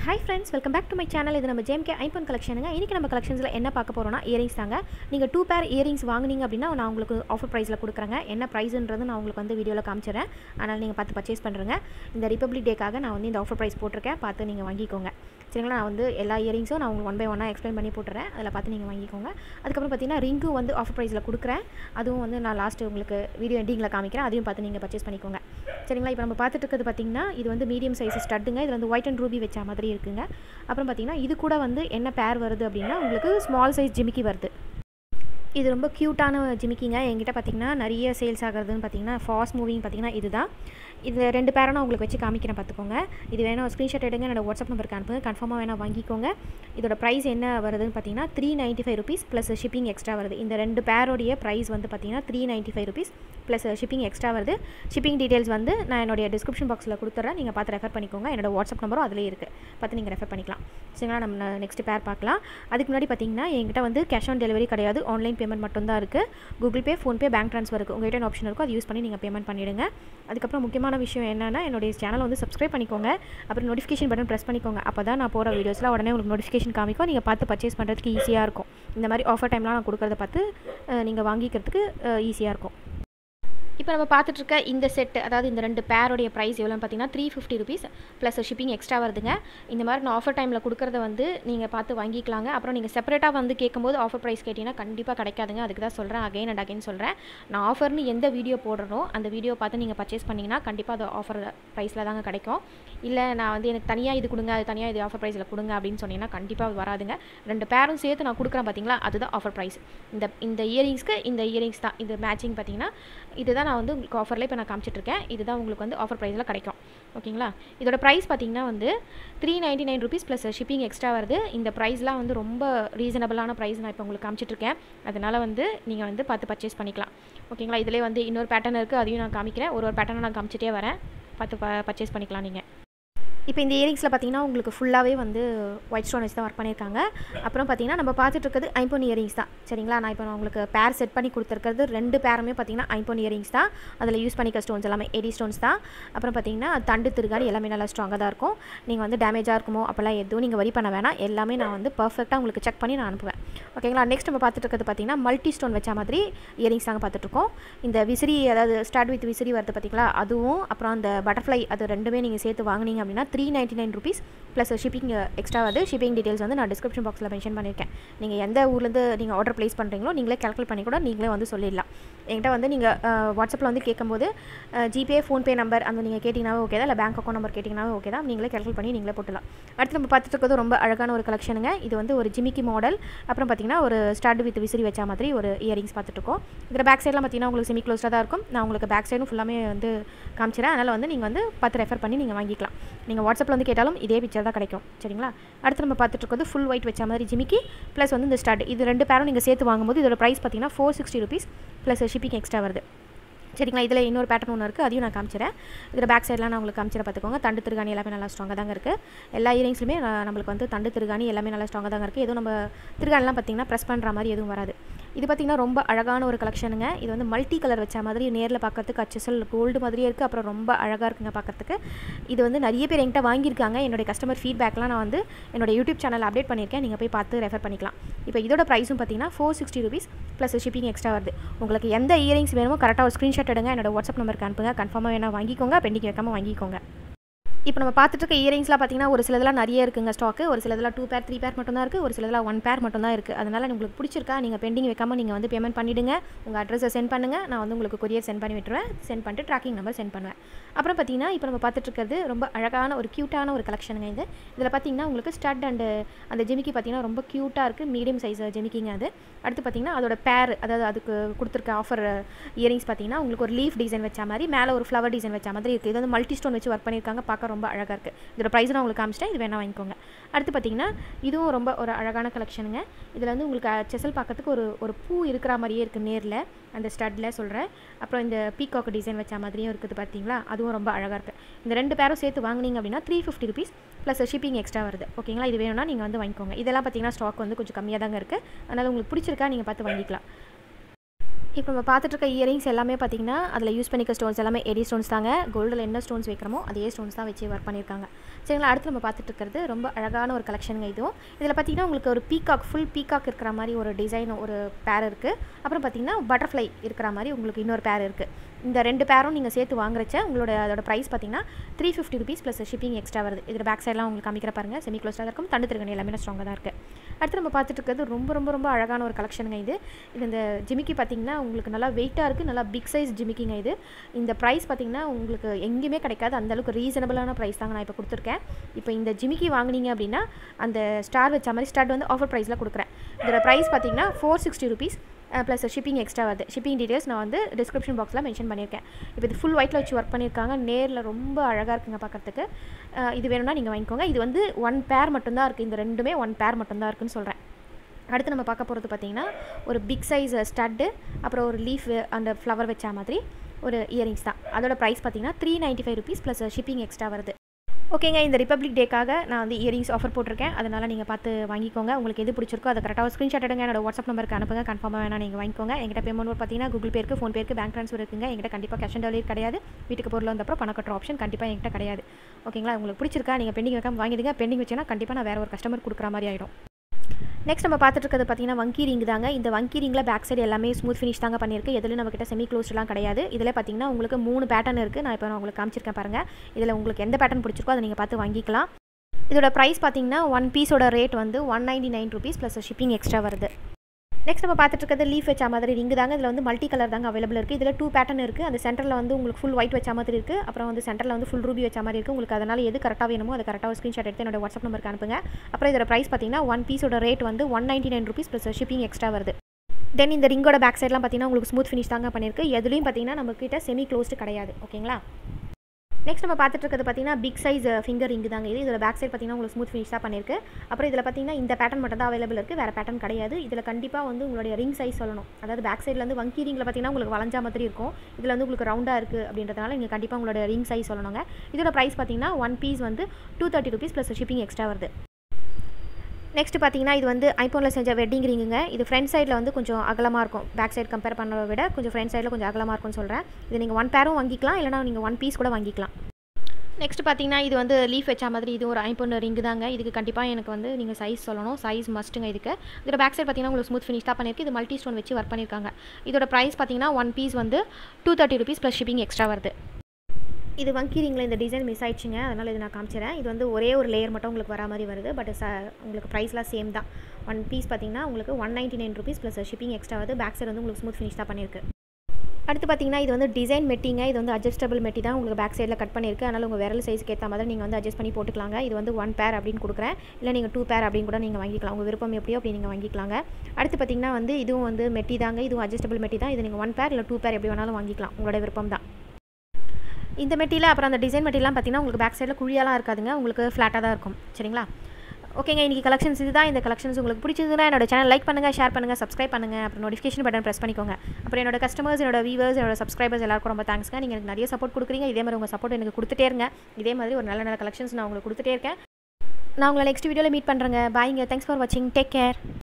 hi friends welcome back to my channel இது நம்ம ஜேம்கே iPhone கலெக்ஷனுங்க இன்றைக்கி நம்ம கலெக்ஷன்ஸில் என்ன பார்க்க போகிறோம்னா இயரிங்ஸ் தாங்க நீங்கள் டூ பேர் இயரிங்ஸ் வாங்குனீங்க அப்படின்னா நான் உங்களுக்கு ஆஃபர் ப்ரைஸில் கொடுக்குறேங்க என்ன ப்ரைஸ்ன்றது நான் உங்களுக்கு வந்து வீடியோவில் காமிச்சிடுறேன் அதனால் நீங்கள் பார்த்து பர்ச்சேஸ் பண்ணுறேங்க இந்த ரிப்பப்ளிக் டேக்காக நான் வந்து இந்த ஆஃபர் ப்ரைஸ் போட்டிருக்கேன் பார்த்து நீங்கள் வாங்கிக்கோங்க சரிங்களா நான் வந்து எல்லா இயரிங்ஸும் நான் உங்களுக்கு ஒன் பை ஒன்னாக எக்ஸ்பிளைன் பண்ணி போட்டுறேன் அதில் பார்த்து நீங்கள் வாங்கிக்கோங்க அதுக்கப்புறம் பார்த்தீங்கன்னா ரிங்கும் வந்து ஆஃபர் ப்ரைஸில் கொடுக்குறேன் அதுவும் வந்து நான் லாஸ்ட்டு உங்களுக்கு வீடியோ எண்டிங்கில் காமிக்கிறேன் அதையும் பார்த்து நீங்கள் பர்ச்சேஸ் பண்ணிக்கோங்க சரிங்களா இப்போ நம்ம பார்த்துட்டு இருக்கிறது பார்த்தீங்கன்னா இது வந்து மீடியம் சைஸ் ஸ்டட்டுங்க இது வந்து ஒயிட் அண்ட் ரூபி வச்ச மாதிரி இருக்குங்க அப்புறம் பார்த்தீங்கன்னா இது கூட வந்து என்ன பேர் வருது அப்படின்னா உங்களுக்கு ஸ்மால் சைஸ் ஜிமிக்கி வருது இது ரொம்ப க்யூட்டான ஜிமிக்கிங்க என்கிட்ட பார்த்தீங்கன்னா நிறைய சேல்ஸ் ஆகிறதுன்னு பார்த்தீங்கன்னா ஃபாஸ்ட் மூவிங் பார்த்தீங்கன்னா இதுதான் இது ரெண்டு பேரும் நான் உங்களுக்கு வச்சு காமிக்கிறேன் பார்த்துக்கோங்க இது வேணும் ஸ்க்ரீன்ஷாட் எடுங்க என்னோட வாட்ஸ்அப் நம்பருக்கு அனுப்புங்க கன்ஃபார்மாக வேணால் வாங்கிக்கோங்க இதோட ப்ரைஸ் என்ன வருதுன்னு பார்த்தீங்கன்னா three ninety five rupees plus shipping extra வருது இந்த ரெண்டு பேரோடைய ப்ரைஸ் வந்து பார்த்தீங்கன்னா three ninety five rupees plus shipping extra வருது ஷிப்பிங் டீட்டெயில்ஸ் வந்து நான் என்னுடைய டிஸ்கிரிப்ஷன் பாக்ஸில் கொடுத்துட்றேன் நீங்கள் பார்த்து ரெஃபர் பண்ணிக்கோங்க என்னோட வாட்ஸ்அப் நம்பரும் அதிலே இருக்குது பார்த்து நீங்கள் ரெஃபர் பண்ணிக்கலாம் சரிங்களா நம்ம நெக்ஸ்ட் பேர் பார்க்கலாம் அதுக்கு முன்னாடி பார்த்தீங்கன்னா என்கிட்ட வந்து கேஷ் ஆன் டெலிவரி கிடையாது ஆன்லைன் பேமெண்ட் மட்டும்தான் இருக்குது Google Pay PhonePe bank transfer இருக்குது உங்கள்கிட்ட ஆப்ஷன் இருக்கும் அது யூஸ் பண்ணி நீங்கள் பேமெண்ட் பண்ணிவிடுங்க அதுக்கப்புறம் முக்கியமான விஷயம் என்னென்னா என்னுடைய சேனலை வந்து சப்ஸ்கிரைப் பண்ணிக்கோங்க அப்புறம் நோட்டிஃபிகேஷன் பட்டன் ப்ரெஸ் பண்ணிக்கோங்க அப்போ தான் நான் போகிற வீடியோஸ்லாம் உடனே உங்களுக்கு நோட்டிஃபிகேஷன் காமிக்கும் நீங்கள் பார்த்து பர்ச்சேஸ் பண்ணுறதுக்கு ஈஸியாக இருக்கும் இந்த மாதிரி ஆஃபர் டைம்லாம் நான் கொடுக்குறத பார்த்து நீங்கள் வாங்கிக்கிறதுக்கு ஈஸியாக இருக்கும் இப்போ நம்ம பார்த்துட்ருக்க இந்த செட்டு அதாவது இந்த ரெண்டு பேரோடைய ப்ரைஸ் எவ்வளோன்னு பார்த்தீங்கன்னா three fifty rupees plus shipping extra வருதுங்க இந்த மாதிரி நான் ஆஃபர் டைமில் கொடுக்குறத வந்து நீங்கள் பார்த்து வாங்கிக்கலாங்க அப்புறம் நீங்கள் செப்பரேட்டாக வந்து கேட்கும்போது ஆஃபர் ப்ரைஸ் கேட்டிங்கன்னா கண்டிப்பாக கிடைக்காதுங்க அதுக்கு தான் சொல்கிறேன் அகைன் அண்ட் அகைன் சொல்கிறேன் நான் ஆஃபர்னு எந்த வீடியோ போடுறனோ அந்த வீடியோ பார்த்து நீங்கள் பர்ச்சேஸ் பண்ணிங்கன்னா கண்டிப்பாக அது ஆஃபர் ப்ரைஸில் தாங்க கிடைக்கும் இல்லை நான் வந்து எனக்கு தனியாக இது கொடுங்க அது தனியாக இது ஆஃபர் ப்ரைஸில் கொடுங்க அப்படின்னு சொன்னீங்கன்னா கண்டிப்பாக அது வராதுங்க ரெண்டு பேரும் சேர்த்து நான் கொடுக்குறேன் பார்த்தீங்களா அதுதான் ஆஃபர் ப்ரைஸ் இந்த இந்த இயரிங்ஸ்க்கு இந்த இயரிங்ஸ் தான் இது மேட்சிங் பார்த்தீங்கன்னா இதுதான் நான் வந்து உங்களுக்கு ஆஃபரில் இப்போ நான் காமிச்சிட்ருக்கேன் இதுதான் உங்களுக்கு வந்து ஆஃபர் ப்ரைஸில் கிடைக்கும் ஓகேங்களா இதோட ப்ரைஸ் பார்த்தீங்கன்னா வந்து three ninety nine rupees plus shipping extra வருது இந்த ப்ரைஸ்லாம் வந்து ரொம்ப ரீசனபிளான ப்ரைஸ் நான் இப்போ உங்களுக்கு காமிச்சிட்ருக்கேன் அதனால் வந்து நீங்கள் வந்து பார்த்து பர்ச்சேஸ் பண்ணிக்கலாம் ஓகேங்களா இதிலே வந்து இன்னொரு பேட்டர்ன் இருக்குது அதையும் நான் காமிக்கிறேன் ஒரு ஒரு பேட்டர்னை நான் காமிச்சிட்டே வரேன் பார்த்து ப பர்ச்சேஸ் பண்ணிக்கலாம் நீங்கள் இப்போ இந்த இயரிங்ஸில் பார்த்தீங்கன்னா உங்களுக்கு ஃபுல்லாகவே வந்து ஒயிட் ஸ்டோன் வச்சு தான் ஒர்க் பண்ணியிருக்காங்க அப்புறம் பார்த்தீங்கன்னா நம்ம பார்த்துட்டு இருக்கிறது ஐம்போன் இயரிங்ஸ் தான் சரிங்களா நான் இப்போ நான் உங்களுக்கு பேர் செட் பண்ணி கொடுத்துருக்கிறது ரெண்டு பேருமே பார்த்தீங்கன்னா ஐம்போன் இயரிங்ஸ் தான் அதில் யூஸ் பண்ணிக்க ஸ்டோன்ஸ் எல்லாமே எடி ஸ்டோன்ஸ் தான் அப்புறம் பார்த்தீங்கன்னா தண்டு திருகாணி எல்லாமே நல்லா ஸ்ட்ராங்காக தான் இருக்கும் நீங்கள் வந்து டேமேஜாக இருக்குமோ அப்போல்லாம் எதுவும் நீங்கள் வரி பண்ண வேணாம் எல்லாமே நான் வந்து பர்ஃபெக்டாக உங்களுக்கு செக் பண்ணி நான் அனுப்புவேன் ஓகேங்களா நெக்ஸ்ட் நம்ம பார்த்துட்டு இருக்கிறது பார்த்தீங்கன்னா மல்டி ஸ்டோன் வச்ச மாதிரி இயரிங்ஸ் தாங்க பார்த்துட்ருக்கோம் இந்த விசிறி அதாவது ஸ்டார்ட் வித் விசிறி வருது பார்த்தீங்களா அதுவும் அப்புறம் அந்த பட்டர்ஃப்ளை அது ரெண்டுமே நீங்கள் சேர்த்து வாங்கினீங்க அப்படின்னா three ninety nine rupees plus shipping extra வருது ஷிப்பிங் டீட்டெயில்ஸ் வந்து நான் டிஸ்கிரிப்ஷன் பாக்ஸில் மென்ஷன் பண்ணியிருக்கேன் நீங்கள் எந்த ஊர்லேருந்து நீங்கள் ஆர்டர் ப்ளேஸ் பண்ணுறீங்களோ நீங்களே கேல்குலேட் பண்ணி கூட நீங்களே வந்து சொல்லிடலாம் என்கிட்ட வந்து நீங்கள் வாட்ஸ்அப்பில் வந்து கேட்கும்போது ஜிபே ஃபோன்பே நம்பர் அந்த நீங்கள் கேட்டிங்கனாவே ஓகே தான் இல்லை பேங்க் அக்கௌண்ட் நம்பர் கேட்டிங்கனாவே ஓகே தான் நீங்களே கேல்குலேட் பண்ணி நீங்களே போட்டலாம் அடுத்து நம்ம பார்த்துட்டு இருக்கிறது ரொம்ப அழகான ஒரு கலெக்ஷனுங்க இது வந்து ஒரு ஜிமிக்கி மாடல் அப்புறம் பார்த்தீங்கன்னா ஒரு ஸ்டார்ட் வித் விசிறி வச்ச மாதிரி ஒரு இயரிங்ஸ் பார்த்துட்ருக்கோம் இதில் பேக் சைட்லாம் பார்த்தீங்கன்னா உங்களுக்கு செமி க்ளோஸ்டாக தான் இருக்கும் நான் உங்களுக்கு பேக் சைடும் ஃபுல்லாமே வந்து காமிச்சிடறேன் அதனால் வந்து நீங்கள் வந்து பார்த்து ரெஃபர் பண்ணி நீங்கள் வாங்கிக்கலாம் நீங்கள் வாட்ஸ்அப்பில் வந்து கேட்டாலும் இதே பிக்சர் தான் கிடைக்கும் சரிங்களா அடுத்து நம்ம பார்த்துட்டு இருக்கிறது ஃபுல் ஒயிட் வச்ச மாதிரி ஜிமிக்கி ப்ளஸ் வந்து இந்த ஸ்டார்ட் இது ரெண்டு பேரும் நீங்கள் சேர்த்து வாங்கும்போது இதோட ப்ரைஸ் பார்த்தீங்கன்னா four sixty rupees plus shipping extra வருது சரிங்களா இதில் இன்னொரு பேட்டர்ன் ஒன்று இருக்குது அதையும் நான் காமிச்சிடறேன் இதில் பேக் சைட்லாம் நான் உங்களுக்கு காமிச்சிட பார்த்துக்கோங்க தண்டு திருகாணி எல்லாமே நல்லா ஸ்ட்ராங்காக தாங்க இருக்குது எல்லா இயரிங்ஸ்லையுமே நம்மளுக்கு வந்து தண்டு திருகாணி எல்லாமே நல்லா ஸ்ட்ராங்காக தாங்க இருக்குது எதுவும் நம்ம திருகாணிலாம் பார்த்திங்கன்னா ப்ரெஸ் பண்ணுற மாதிரி எதுவும் வராது இது பார்த்திங்கன்னா ரொம்ப அழகான ஒரு கலெக்ஷனுங்க இது வந்து மல்டி கலர் வச்ச மாதிரி நேரில் பார்க்கறதுக்கு அச்சசல் கோல்டு மாதிரியே இருக்குது அப்புறம் ரொம்ப அழகாக இருக்குங்க பார்க்கறதுக்கு இது வந்து நிறைய பேர் என்கிட்ட வாங்கியிருக்காங்க என்னுடைய கஸ்டமர் ஃபீட்பேக்லாம் நான் வந்து என்னோட யூடியூப் சேனல் அப்டேட் பண்ணியிருக்கேன் நீங்கள் போய் பார்த்து ரெஃபர் பண்ணிக்கலாம் இப்போ இதோட ப்ரைஸும் பார்த்தீங்கன்னா four sixty rupees plus shipping extra வருது உங்களுக்கு எந்த இயரிங்ஸ் வேணுமோ கரெக்டாக ஒரு ஸ்க்ரீன்ஷாட் எடுங்க என்னோட வாட்ஸ்அப் நம்பருக்கு அனுப்புங்க கன்ஃபார்மாக வேணால் வாங்கிக்கோங்க பெண்டிங் வைக்காமல் வாங்கிக்கோங்க இப்போ நம்ம பார்த்துட்டு இருக்க இயரிங்ஸ்லாம் பார்த்தீங்கன்னா ஒரு சிலதெல்லாம் நிறைய இருக்குங்க ஸ்டாக்கு ஒரு சிலதெல்லாம் டூ பேர் த்ரீ பேர் மட்டும் தான் இருக்குது ஒரு சிலதெல்லாம் ஒன் பேர் மட்டும் தான் இருக்குது அதனால் உங்களுக்கு பிடிச்சிருக்கா நீங்கள் பெண்டிங் வைக்காமல் நீங்கள் வந்து பேமெண்ட் பண்ணிவிடுங்க உங்கள் அட்ரஸை சென்ட் பண்ணுங்கள் நான் வந்து உங்களுக்கு கொரியர் சென்ட் பண்ணி விட்டுருவேன் சென்ட் பண்ணிட்டு ட்ராக்கிங் நம்பர் சென்ட் பண்ணுவேன் அப்புறம் பார்த்தீங்கன்னா இப்போ நம்ம பார்த்துட்டு இருக்கிறது ரொம்ப அழகான ஒரு க்யூட்டான ஒரு கலெக்ஷனுங்க இது இதில் பார்த்தீங்கன்னா உங்களுக்கு ஸ்டட் அண்டு அந்த ஜெமிக்கி பார்த்தீங்கன்னா ரொம்ப க்யூட்டாக இருக்குது மீடியம் சைஸ் ஜெமிக்கிங்க அது அடுத்து பார்த்தீங்கன்னா அதோட பேர் அதாவது அதுக்கு கொடுத்துருக்க ஆஃபர் இயரிங்ஸ் பார்த்தீங்கன்னா உங்களுக்கு ஒரு லீஃப் டிசைன் வச்ச மாதிரி மேலே ஒரு ஃப்ளவர் டிசைன் வச்ச மாதிரி இருக்குது இது வந்து மல்டி ஸ்டோன் வச்சு ஒர்க் பண்ணியிருக்காங்க பார்க்க ரொம்ப அழகாக இருக்குது இதோட ப்ரைஸ் நான் உங்களுக்கு காமிச்சிட்டேன் இது வேணால் வாங்கிக்கோங்க அடுத்து பார்த்தீங்கன்னா இதுவும் ரொம்ப ஒரு அழகான கலெக்ஷனுங்க இதில் வந்து உங்களுக்கு செசல் பார்க்கறதுக்கு ஒரு ஒரு பூ இருக்கிற மாதிரியே இருக்குது நேரில் அந்த ஸ்டட்டில் சொல்கிறேன் அப்புறம் இந்த பீகாக் டிசைன் வச்ச மாதிரியும் இருக்குது பார்த்தீங்களா அதுவும் ரொம்ப அழகாக இருக்குது இந்த ரெண்டு பேரும் சேர்த்து வாங்கினீங்க அப்படின்னா three fifty rupees plus shipping extra வருது ஓகேங்களா இது வேணும்னா நீங்கள் வந்து வாங்கிக்கோங்க இதெல்லாம் பார்த்தீங்கன்னா ஸ்டாக் வந்து கொஞ்சம் கம்மியாக தாங்க இருக்குது அதனால் உங்களுக்கு பிடிச்சிருக்கா நீங்கள் பார்த்து வாங்கிக்கலாம் இப்போ நம்ம பார்த்துட்டு இருக்க இயரிங்ஸ் எல்லாமே பார்த்தீங்கன்னா அதில் யூஸ் பண்ணிக்க ஸ்டோன்ஸ் எல்லாமே எடி ஸ்டோன்ஸ் தாங்க கோல்டில் என்ன ஸ்டோன்ஸ் வைக்கிறோமோ அதே ஸ்டோன்ஸ் தான் வச்சு ஒர்க் பண்ணியிருக்காங்க சரிங்களா அடுத்து நம்ம பார்த்துட்டு இருக்கிறது ரொம்ப அழகான ஒரு கலெக்ஷனுங்க இதுவும் இதில் பார்த்தீங்கன்னா உங்களுக்கு ஒரு பீகாக் ஃபுல் பீகாக் இருக்கிற மாதிரி ஒரு டிசைன் ஒரு பேர் இருக்குது அப்புறம் பார்த்தீங்கன்னா பட்டர்ஃப்ளை இருக்கிற மாதிரி உங்களுக்கு இன்னொரு பேர் இருக்குது இந்த ரெண்டு பேரும் நீங்கள் சேர்த்து வாங்குறச்ச உங்களோட அதோட ப்ரைஸ் பார்த்தீங்கன்னா three fifty rupees plus shipping extra வருது இதில் பேக் சைட்லாம் உங்களுக்கு காமிக்கிற பாருங்க செமி க்ளோஸ்டாக இருக்கும் தண்டு திருகணி எல்லாமே ஸ்ட்ராங்காக தான் இருக்குது அடுத்து நம்ம பார்த்துட்டு இருக்கிறது ரொம்ப ரொம்ப ரொம்ப அழகான ஒரு கலெக்ஷனுங்க இது இது இந்த ஜிமிக்கி பார்த்தீங்கன்னா உங்களுக்கு நல்லா வெயிட்டாக இருக்குது நல்லா பிக் சைஸ் ஜிமிக்கிங்க இது இந்த ப்ரைஸ் பார்த்தீங்கன்னா உங்களுக்கு எங்கேயுமே கிடைக்காது அந்தளவுக்கு ரீசனபிளான ப்ரைஸ் தாங்க நான் இப்போ கொடுத்துருக்கேன் இப்போ இந்த ஜிமிக்கி வாங்குனீங்க அப்படின்னா அந்த ஸ்டார் வச்ச மாதிரி ஸ்டார்ட் வந்து ஆஃபர் ப்ரைஸில் கொடுக்குறேன் இதோட ப்ரைஸ் பார்த்தீங்கன்னா four sixty rupees plus shipping extra வருது ஷிப்பிங் டீட்டெயில்ஸ் நான் வந்து டிஸ்கிரிப்ஷன் பாக்ஸில் மென்ஷன் பண்ணியிருக்கேன் இப்போ இது ஃபுல் ஒயிட்டில் வச்சு ஒர்க் பண்ணியிருக்காங்க நேரில் ரொம்ப அழகாக இருக்குங்க பார்க்குறதுக்கு இது வேணும்னா நீங்கள் வாங்கிக்கோங்க இது வந்து ஒன் பேர் மட்டும்தான் இருக்குது இந்த ரெண்டுமே ஒன் பேர் மட்டும்தான் இருக்குன்னு சொல்கிறேன் அடுத்து நம்ம பார்க்க போகிறது பார்த்தீங்கன்னா ஒரு பிக் சைஸ் ஸ்டட்டு அப்புறம் ஒரு லீஃப் அந்த ஃப்ளவர் வச்ச மாதிரி ஒரு இயரிங்ஸ் தான் அதோட ப்ரைஸ் பார்த்தீங்கன்னா three ninety five rupees plus shipping extra வருது ஓகேங்க இந்த ரிப்பப்ளிக் டேக்காக நான் வந்து இயரிங்ஸ் ஆஃபர் போட்டிருக்கேன் அதனால் நீங்கள் பார்த்து வாங்கிக்கோங்க உங்களுக்கு எது பிடிச்சிருக்கோ அதை கரெக்டாக ஸ்க்ரீன்ஷாட் எடுங்க என்னோட வாட்ஸ்அப் நம்பருக்கு அனுப்புங்க கன்ஃபார்மாக வேணா நீங்கள் வாங்கிக்கோங்க எங்கிட்ட பேமெண்ட் பார்த்தீங்கன்னா கூகுள் பேருக்கு ஃபோன் பேருக்கு பேங்க் ட்ரான்ஸ்ஃபர் இருக்குங்க எங்கிட்ட கண்டிப்பாக கேஷ் ஆன் டெலிவரி கிடையாது வீட்டுக்கு பொருள் வந்தப்பறம் பணம் கட்டுற ஆப்ஷன் கண்டிப்பாக எங்கிட்ட கிடையாது ஓகேங்களா உங்களுக்கு பிடிச்சிருக்கா நீங்கள் பெண்டிங் வைக்காம வாங்கிடுங்க பெண்டிங் வச்சுன்னா கண்டிப்பாக நான் வேறு ஒரு கஸ்டமர் கொடுக்குற மாதிரி ஆகிடும் நெக்ஸ்ட் நம்ம பார்த்துட்டு இருக்கிறது பார்த்தீங்கன்னா வங்கி ரிங் தாங்க இந்த வங்கி ரிங்கில் பேக் சைடு எல்லாமே ஸ்மூத் ஃபினிஷ் தாங்க பண்ணியிருக்கு எதுலையும் நம்ம கிட்ட செமி க்ளோஸ்லாம் கிடையாது இதில் பார்த்தீங்கன்னா உங்களுக்கு மூணு பேட்டர்ன் இருக்குது நான் இப்போ நான் உங்களுக்கு காமிச்சிருக்கேன் பாருங்கள் இதில் உங்களுக்கு எந்த பேட்டர்ன் பிடிச்சிருக்கோ அதை நீங்கள் பார்த்து வாங்கிக்கலாம் இதோட ப்ரைஸ் பார்த்தீங்கன்னா ஒன் பீஸோட ரேட் வந்து one ninety nine rupees plus shipping extra வருது நெக்ஸ்ட் நம்ம பார்த்துட்டு இருக்கிறது லீஃப் வச்ச மாதிரி ரிங்கு தாங்க இதில் வந்து மல்டி கலர் தாங்க அவைலபிள் இருக்குது இதில் டூ பேட்டர்ன் இருக்குது அந்த சென்டரில் வந்து உங்களுக்கு ஃபுல் ஒயிட் வச்ச மாதிரி இருக்குது அப்புறம் வந்து சென்டரில் வந்து ஃபுல் ரூபி வச்ச மாதிரி இருக்குது உங்களுக்கு அதனால் எது கரெக்டாக வேணுமோ அதை கரெக்டாக ஸ்க்ரீன்ஷாட் எடுத்து என்னோட வாட்ஸ்அப் நம்பருக்கு அனுப்புங்க அப்புறம் இதோட ப்ரைஸ் பார்த்தீங்கன்னா ஒன் பீஸோட ரேட் வந்து one ninety nine rupees plus shipping extra வருது தென் இந்த ரிங்கோட பேக் சைட்லாம் பார்த்தீங்கன்னா உங்களுக்கு ஸ்மூத் ஃபினிஷ் தாங்க பண்ணியிருக்கு எதுலையும் பார்த்தீங்கன்னா நம்ம கிட்ட செமி க்ளோஸ்டு கிடையாது ஓகேங்களா நெக்ஸ்ட் நம்ம பார்த்துட்டு இருக்கிறது பார்த்தீங்கன்னா பிக் சைஸ் ஃபிங்கர் ரிங்கு தாங்க இது இதில் பேக் சைட் பார்த்தீங்கன்னா உங்களுக்கு ஸ்மூத் ஃபினிஷ் தான் பண்ணியிருக்கு அப்புறம் இதில் பார்த்தீங்கன்னா இந்த பேட்டர்ன் மட்டும் தான் அவைலபிள் இருக்குது வேறு பேட்டர்ன் கிடையாது இதில் கண்டிப்பாக வந்து உங்களுடைய ரிங் சைஸ் சொல்லணும் அதாவது பேக் சைடில் வந்து வங்கி ரிங்கில் பார்த்தீங்கன்னா உங்களுக்கு வளைஞ்சா மாதிரி இருக்கும் இதில் வந்து உங்களுக்கு ரவுண்டாக இருக்குது அப்படின்றதுனால நீங்கள் கண்டிப்பாக உங்களோட ரிங் சைஸ் சொல்லணுங்க இதோட ப்ரைஸ் பார்த்தீங்கன்னா ஒன் பீஸ் வந்து two thirty rupees plus shipping extra வருது நெக்ஸ்ட் பார்த்தீங்கன்னா இது வந்து ஐஃபோனில் செஞ்ச வெட்டிங் ரிங்குங்க இது ஃப்ரண்ட் சைடில் வந்து கொஞ்சம் அகலமாக இருக்கும் பேக் சைடு கம்பேர் பண்ணுறத விட கொஞ்சம் ஃப்ரண்ட் சைடில் கொஞ்சம் அகலமாக இருக்கும்னு சொல்கிறேன் இது நீங்கள் ஒன் பேரும் வாங்கிக்கலாம் இல்லைனா நீங்கள் ஒன் பீஸ் கூட வாங்கிக்கலாம் நெக்ஸ்ட் பார்த்தீங்கன்னா இது வந்து லீஃப் வச்ச மாதிரி இது ஒரு ஐம்பொன்று ரிங்கு தாங்க இதுக்கு கண்டிப்பாக எனக்கு வந்து நீங்கள் சைஸ் சொல்லணும் சைஸ் மஸ்ட்டுங்க இதுக்கு இதோட பேக் சைட் பார்த்தீங்கன்னா உங்களுக்கு ஸ்மூத் ஃபினிஷ் தான் பண்ணியிருக்கு இது மல்டி ஸ்டோன் வச்சு ஒர்க் பண்ணியிருக்காங்க இதோட ப்ரைஸ் பார்த்தீங்கன்னா ஒன் பீஸ் வந்து two thirty rupees plus shipping extra வருது இது வங்கி ரிங்கில் இந்த டிசைன் மிஸ் ஆயிடுச்சுங்க அதனால் இது நான் காமிச்சிடறேன் இது வந்து ஒரே ஒரு லேயர் மட்டும் உங்களுக்கு வர மாதிரி வருது பட் ச உங்களுக்கு ப்ரைஸ்லாம் சேம் தான் ஒன் பீஸ் பார்த்தீங்கன்னா உங்களுக்கு one ninety nine rupees plus shipping extra வருது பேக் சைடு வந்து உங்களுக்கு ஸ்மூத் ஃபினிஷ் தான் பண்ணியிருக்கு அடுத்து பார்த்தீங்கன்னா இது வந்து டிசைன் மெட்டிங்க இது வந்து அட்ஜஸ்டபிள் மெட்டி தான் உங்களுக்கு பேக் சைடில் கட் பண்ணியிருக்கு அதனால் உங்கள் விரல் சைஸ்க்கு ஏற்ற மாதிரி நீங்கள் வந்து அட்ஜஸ்ட் பண்ணி போட்டுக்கலாங்க இது வந்து ஒன் பேர் அப்படின்னு கொடுக்குறேன் இல்லை நீங்கள் டூ பேர் அப்படின்னு கூட நீங்கள் வாங்கிக்கலாம் உங்கள் விருப்பம் எப்படியோ அப்படி நீங்கள் வாங்கிக்கலாங்க அடுத்து பார்த்தீங்கன்னா வந்து இதுவும் வந்து மெட்டி தாங்க இதுவும் அட்ஜஸ்டபிள் மெட்டி தான் இது நீங்கள் ஒன் பேர் இல்லை டூ பேர் எப்படி வேணாலும் வாங்கிக்கலாம் உங்களோட விருப்பம் தான் இந்த மெட்டியில் அப்புறம் அந்த டிசைன் மெட்டிலாம் பார்த்தீங்கன்னா உங்களுக்கு பேக் சைடில் குழியெல்லாம் இருக்காதுங்க உங்களுக்கு ஃப்ளாட்டாக தான் இருக்கும் சரிங்களா ஓகேங்க இன்றைக்கி கலெக்ஷன்ஸ் இதுதான் இந்த கலெக்ஷன்ஸ் உங்களுக்கு பிடிச்சதுன்னா என்னோட சேனல் லைக் பண்ணுங்கள் ஷேர் பண்ணுங்கள் சப்ஸ்கிரைப் பண்ணுங்கள் அப்புறம் நோட்டிஃபிகேஷன் பட்டன் ப்ரெஸ் பண்ணிக்கோங்க அப்புறம் என்னோட கஸ்டமர்ஸ் என்னோட வியூவர்ஸ் என்னோட சப்ஸ்கிரைபர்ஸ் எல்லாருக்கும் ரொம்ப தேங்க்ஸ்ங்க நீங்கள் எனக்கு நிறைய சப்போர்ட் கொடுக்குறீங்க இதே மாதிரி உங்கள் சப்போர்ட் எனக்கு கொடுத்துட்டே இருங்க இதே மாதிரி ஒரு நல்ல நல்ல கலெக்ஷன்ஸ் நான் உங்களுக்கு கொடுத்துட்டே இருக்கேன் நான் உங்களை நெக்ஸ்ட் வீடியோவில் மீட் பண்ணுறேங்க பாய்ங்க தேங்க்ஸ் ஃபார் வாட்சிங் டேக் கேர்